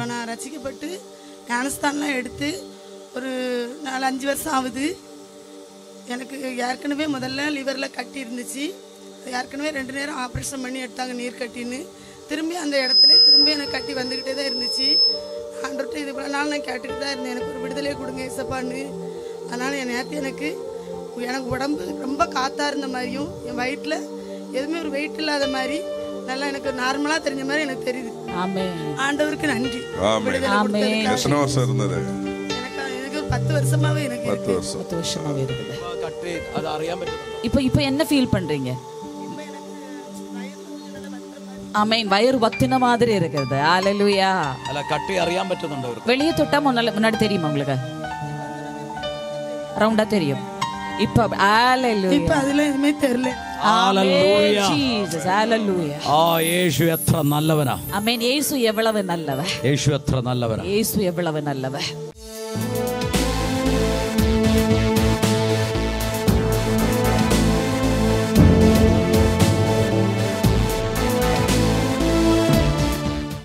நான் ரசிக்கப்பட்டு ஞானஸ்தான்லாம் எடுத்து ஒரு நாலு அஞ்சு வருஷம் ஆகுது எனக்கு ஏற்கனவே முதல்ல லிவரில் கட்டி இருந்துச்சு அது ஏற்கனவே ரெண்டு நேரம் ஆப்ரேஷன் பண்ணி எடுத்தாங்க நீர் கட்டின்னு திரும்பி அந்த இடத்துல திரும்பி எனக்கு கட்டி வந்துக்கிட்டே தான் இருந்துச்சு ஆண்டவர்கிட்ட இது இவ்வளோ நாள் நான் கேட்டுட்டு தான் இருந்தேன் எனக்கு ஒரு விடுதலையை கொடுங்க இசப்பான்னு அதனால் என் நேற்று எனக்கு எனக்கு உடம்பு ரொம்ப காத்தா இருந்த மாதிரியும் என் வயிற்றில் எதுவுமே ஒரு வெயிட் இல்லாத மாதிரி நல்லா எனக்கு நார்மலாக தெரிஞ்ச மாதிரி எனக்கு தெரியுது ஆமென் ஆண்டவருக்கு நன்றி ஆமென். விடுதலை கொடுத்ததுக்காக. எத்தனை வருஷம் இருந்தது எனக்கு எனக்கு ஒரு பத்து வருஷமாவே எனக்கு பத்து இருக்கு வருஷம் பத்து வருஷமாவே இருக்குது കട്ട് അത് അറിയാൻ പറ്റുന്നുണ്ടോ இப்போ இப்போ என்ன ஃபீல் பண்றீங்க ஆமென் வயிறு வத்தின மாதிரி இருக்குது ஹalleluya അല്ല കട്ടി അറിയാൻ പറ്റുന്നുണ്ടോ അവർക്ക് வெளியே தொட்டா முன்னால முன்னாடி தெரியுமா உங்களுக்கு ரவுண்டா தெரியும் இப்போ ஹalleluya இப்ப அதுல எதுவுமே தெரியல ஆமென் ஜீசஸ் ஹalleluya ആ യേശു എത്ര നല്ലവനാ ஆமென் இயேசு எவ்வளவு நல்லவர் യേശു എത്ര നല്ലവനാ இயேசு எவ்வளவு நல்லவர்